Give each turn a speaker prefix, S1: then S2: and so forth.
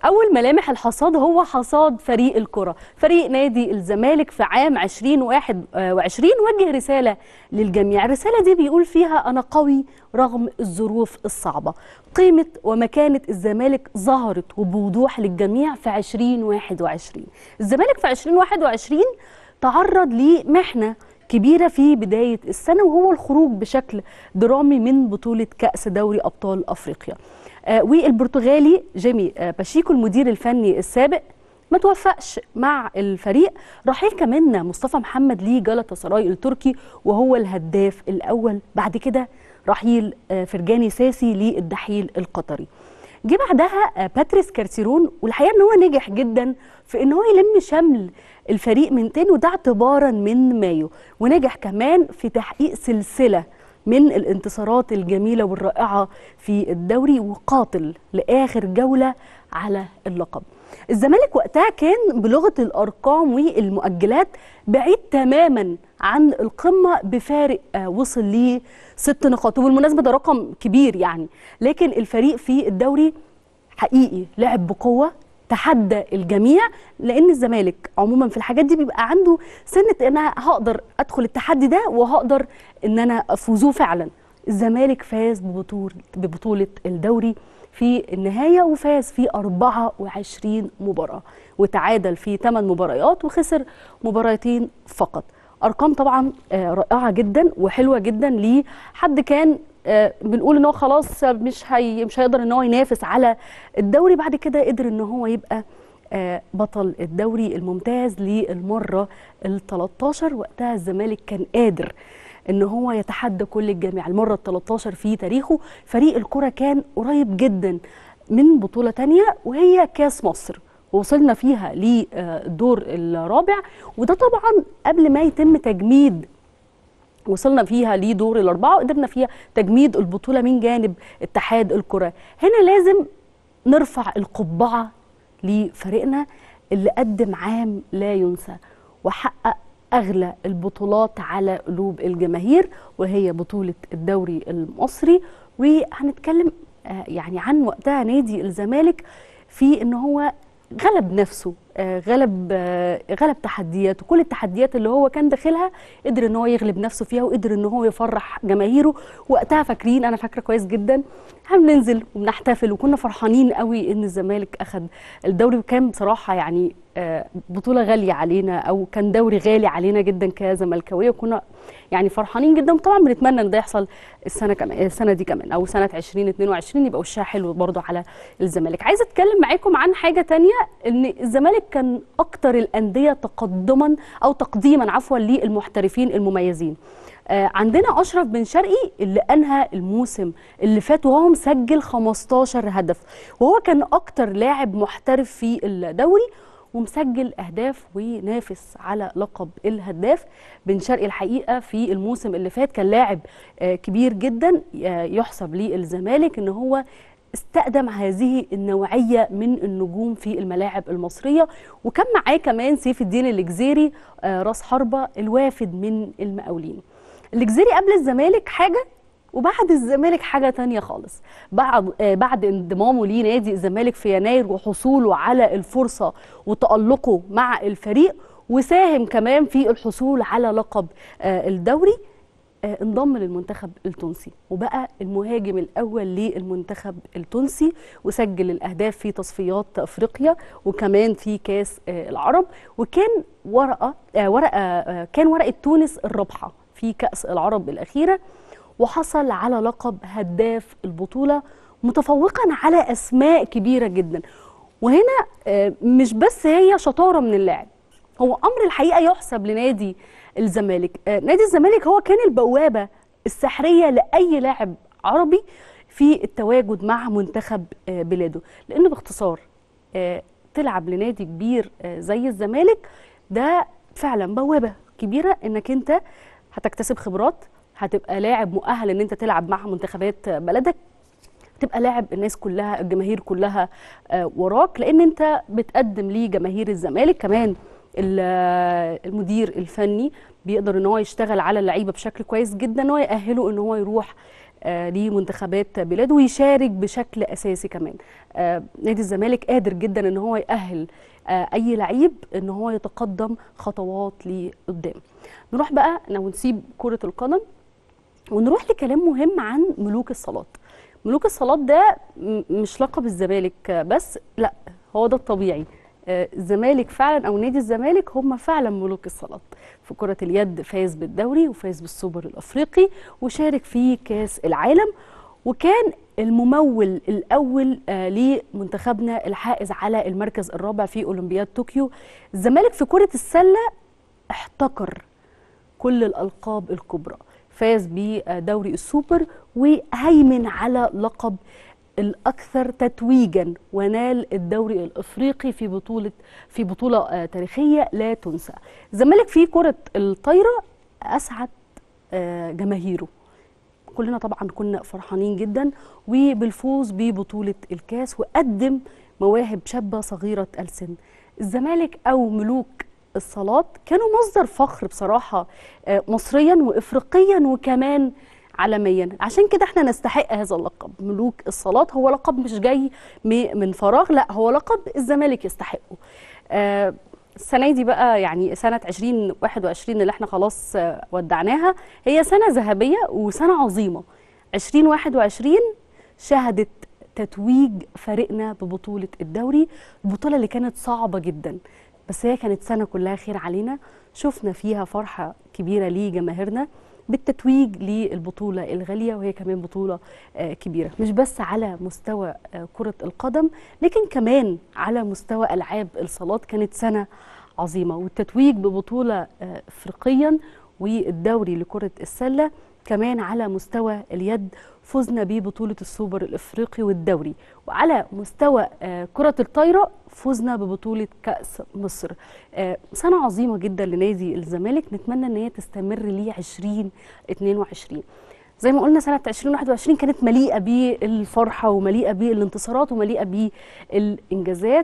S1: أول ملامح الحصاد هو حصاد فريق الكرة فريق نادي الزمالك في عام 2021 وجه رسالة للجميع الرسالة دي بيقول فيها أنا قوي رغم الظروف الصعبة قيمة ومكانة الزمالك ظهرت وبوضوح للجميع في 2021 الزمالك في 2021 تعرض لمحنة كبيرة في بداية السنة وهو الخروج بشكل درامي من بطولة كأس دوري أبطال أفريقيا آه والبرتغالي جيمي آه باشيكو المدير الفني السابق ما توفقش مع الفريق رحيل كمان مصطفى محمد لجلطة سراي التركي وهو الهداف الأول بعد كده رحيل آه فرجاني ساسي للدحيل القطري جه بعدها باتريس كارتيرون والحقيقه ان هو نجح جدا في ان هو يلم شمل الفريق من تاني وده اعتبارا من مايو ونجح كمان في تحقيق سلسله من الانتصارات الجميله والرائعه في الدوري وقاتل لاخر جوله على اللقب. الزمالك وقتها كان بلغه الارقام والمؤجلات بعيد تماما عن القمه بفارق وصل ل ست نقاط وبالمناسبه ده رقم كبير يعني لكن الفريق في الدوري حقيقي لعب بقوه تحدى الجميع لان الزمالك عموما في الحاجات دي بيبقى عنده سنه ان انا هقدر ادخل التحدي ده وهقدر ان انا افوزه فعلا الزمالك فاز ببطوله ببطوله الدوري في النهايه وفاز في 24 مباراه وتعادل في 8 مباريات وخسر مباراتين فقط ارقام طبعا رائعه جدا وحلوه جدا لحد كان بنقول ان هو خلاص مش هي مش هيقدر ان هو ينافس على الدوري بعد كده قدر ان هو يبقى بطل الدوري الممتاز للمره ال 13 وقتها الزمالك كان قادر ان هو يتحدى كل الجميع المره ال 13 في تاريخه فريق الكره كان قريب جدا من بطوله تانية وهي كاس مصر وصلنا فيها للدور الرابع وده طبعا قبل ما يتم تجميد وصلنا فيها لدور الأربعة وقدرنا فيها تجميد البطولة من جانب اتحاد الكرة هنا لازم نرفع القبعة لفريقنا اللي قدم عام لا ينسى وحقق أغلى البطولات على قلوب الجماهير وهي بطولة الدوري المصري وهنتكلم يعني عن وقتها نادي الزمالك في ان هو غلب نفسه غلب غلب تحدياته كل التحديات اللي هو كان داخلها قدر ان هو يغلب نفسه فيها وقدر ان هو يفرح جماهيره وقتها فاكرين انا فاكره كويس جدا بننزل وبنحتفل وكنا فرحانين قوي ان الزمالك اخذ الدوري وكان بصراحه يعني بطوله غاليه علينا او كان دوري غالي علينا جدا كزملكاويه وكنا يعني فرحانين جدا وطبعا بنتمنى ان ده يحصل السنه كمان السنه دي كمان او سنه 2022 يبقى وشها حلو برضه على الزمالك عايزه اتكلم معاكم عن حاجه تانية ان الزمالك كان اكتر الانديه تقدما او تقديما عفوا للمحترفين المميزين آه عندنا اشرف بن شرقي اللي انهى الموسم اللي فات وهو مسجل 15 هدف وهو كان اكتر لاعب محترف في الدوري ومسجل اهداف وينافس على لقب الهداف بن شرقي الحقيقه في الموسم اللي فات كان لاعب آه كبير جدا آه يحسب للزمالك ان هو استقدم هذه النوعيه من النجوم في الملاعب المصريه وكان معاه كمان سيف الدين الجزيري راس حربه الوافد من المقاولين الجزيري قبل الزمالك حاجه وبعد الزمالك حاجه تانية خالص بعد آه بعد انضمامه لنادي الزمالك في يناير وحصوله على الفرصه وتالقه مع الفريق وساهم كمان في الحصول على لقب آه الدوري آه انضم للمنتخب التونسي وبقى المهاجم الاول للمنتخب التونسي وسجل الاهداف في تصفيات افريقيا وكمان في كاس العرب وكان ورقه ورقه كان ورقه تونس الرابحه في كاس العرب الاخيره وحصل على لقب هداف البطولة متفوقا على أسماء كبيرة جدا وهنا مش بس هي شطارة من اللاعب هو أمر الحقيقة يحسب لنادي الزمالك نادي الزمالك هو كان البوابة السحرية لأي لاعب عربي في التواجد مع منتخب بلاده لأن باختصار تلعب لنادي كبير زي الزمالك ده فعلا بوابة كبيرة انك انت هتكتسب خبرات هتبقى لاعب مؤهل ان انت تلعب مع منتخبات بلدك تبقى لاعب الناس كلها الجماهير كلها وراك لان انت بتقدم لجماهير الزمالك كمان المدير الفني بيقدر ان هو يشتغل على اللعيبه بشكل كويس جدا ان هو يأهله ان هو يروح آه، لمنتخبات بلاده ويشارك بشكل اساسي كمان آه، نادي الزمالك قادر جدا ان هو يأهل آه، اي لعيب ان هو يتقدم خطوات لقدام نروح بقى لو نسيب كرة القدم ونروح لكلام مهم عن ملوك الصالات ملوك الصالات ده م- مش لقب الزمالك بس لا هو ده الطبيعي آه، الزمالك فعلا او نادي الزمالك هم فعلا ملوك الصالات في كرة اليد فاز بالدوري وفاز بالسوبر الافريقي وشارك في كاس العالم وكان الممول الاول آه، لمنتخبنا الحائز على المركز الرابع في اولمبياد طوكيو الزمالك في كرة السلة احتكر كل الألقاب الكبرى فاز بدوري السوبر وهيمن على لقب الأكثر تتويجا ونال الدوري الإفريقي في بطولة في بطولة آه، تاريخية لا تنسى الزمالك في كرة الطايرة أسعد آه، جماهيره كلنا طبعا كنا فرحانين جدا وبالفوز ببطولة الكاس وقدم مواهب شابة صغيرة السن الزمالك أو ملوك الصالات كانوا مصدر فخر بصراحة آه، مصريا وإفريقيا وكمان عالميا عشان كده احنا نستحق هذا اللقب ملوك الصالات هو لقب مش جاي م- من فراغ لا هو لقب الزمالك يستحقه آه، السنة دي بقى يعني سنة 2021 اللي احنا خلاص آه، ودعناها هي سنة ذهبية وسنة عظيمة 2021 شهدت تتويج فريقنا ببطولة الدوري البطولة اللي كانت صعبة جدا بس هي كانت سنة كلها خير علينا شفنا فيها فرحة كبيرة لجماهيرنا بالتتويج للبطولة الغالية وهي كمان بطولة آه، كبيرة مش بس على مستوى آه، كرة القدم لكن كمان على مستوى ألعاب الصالات كانت سنة عظيمة والتتويج ببطولة آه، إفريقيا والدوري لكرة السلة كمان على مستوى اليد فزنا ببطولة السوبر الإفريقي والدوري وعلى مستوى آه، كرة الطايرة فزنا ببطولة كأس مصر آه، سنة عظيمة جدا لنادي الزمالك نتمنى ان هي تستمر ل 2022 زي ما قلنا سنة 2021 كانت مليئة بالفرحة ومليئة بالانتصارات ومليئة بالإنجازات